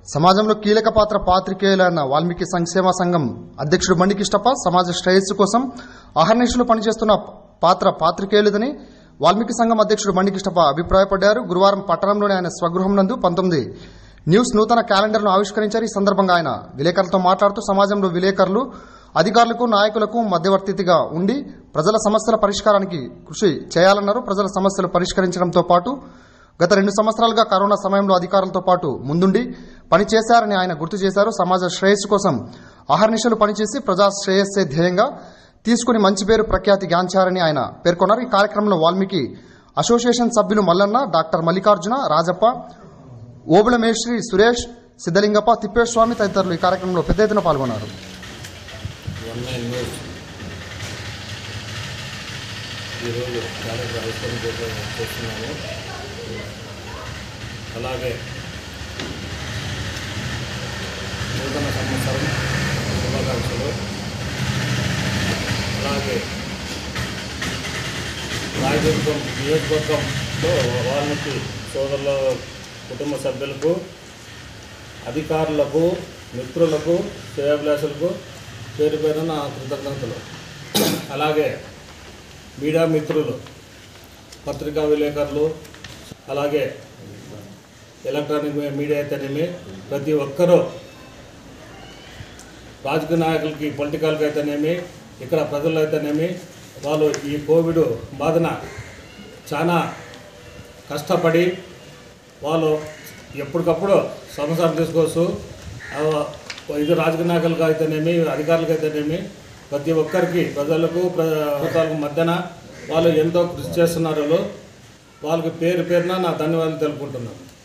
సమాజంలో కీలక పాత్ర పాత్రికేయులైన వాల్మీకి సంక్షేమ సంఘం అధ్యక్షుడు బండి కిష్టప్ప సమాజ శ్రేయస్సు కోసం అహర్నిశలు పనిచేస్తున్న పాత్ర పాత్రికేయులదని వాల్మీకి సంఘం అధ్యక్షుడు బండి కిష్టప్ప అభిప్రాయపడ్డారు గురువారం పట్టణంలోని ఆయన స్వగృహం నందు పంతొమ్మిది న్యూస్ నూతన క్యాలెండర్ను ఆవిష్కరించారు ఈ సందర్భంగా ఆయన విలేకరులతో మాట్లాడుతూ సమాజంలో విలేకరులు అధికారులకు నాయకులకు మధ్యవర్తిగా ఉండి ప్రజల సమస్యల పరిష్కారానికి కృషి చేయాలన్నారు ప్రజల సమస్యలు పరిష్కరించడంతో పాటు గత రెండు సంవత్సరాలుగా కరోనా సమయంలో అధికారులతో పాటు ముందుండి పనిచేశారని ఆయన గుర్తు చేశారు సమాజ శ్రేయస్సు కోసం అహర్నిశలు పనిచేసి ప్రజా శ్రేయస్సే ధ్యేయంగా తీసుకుని మంచి పేరు ప్రఖ్యాతి గాంచారని ఆయన పేర్కొన్నారు ఈ కార్యక్రమంలో వాల్మీకి అసోసియేషన్ సభ్యులు మల్లన్న డాక్టర్ మల్లికార్జున రాజప్ప ఓబుళ మేశ్రీ సురేష్ సిద్దలింగప్ప తిప్పేస్వామి తదితరులు ఈ కార్యక్రమంలో పెద్ద ఎత్తున పాల్గొన్నారు వన్ నైన్ న్యూస్ ఈరోజు క్యాలెండర్ ఆవిష్కరణ చేసే- చేస్తున్నాము అలాగే నూతన సంవత్సరం శుభాకాంక్షలు అలాగే రాయదుర్గం నియోజకవర్గంలో వాల్మీకి సోదరుల కుటుంబ సభ్యులకు అధికారులకు మిత్రులకు శ్రేయాభిలాషులకు పేరు పేరు నా కృతజ్ఞతలు అలాగే మీడియా మిత్రులు పత్రికా విలేకరులు అలాగే ఎలక్ట్రానిక్ మీ- మీడియా అయితేనేమి ప్రతి ఒక్కరూ రాజకీయ నాయకులకి పొలిటికల్కి అయితేనేమి ఇక్కడ ప్రజలు అయితేనేమి వాళ్ళు ఈ కోవిడ్ బాధన చాలా కష్టపడి వాళ్ళు ఎప్పటికప్పుడు సంవత్సరం తీసుకోవచ్చు ఆ, ఇది రాజకీయ నాయకులుగా అయితేనేమి అధికారులకు అయితేనేమి ప్రతి ఒక్కరికి ప్రజలకు ప్ర- ప్రభుత్వాలకు మధ్యన వాళ్ళు ఎంతో కృషి చేస్తున్నారు వాళ్ళు. వాళ్ళకి పేరు పేరున నా ధన్యవాదాలు తెలుపుకుంటున్నాను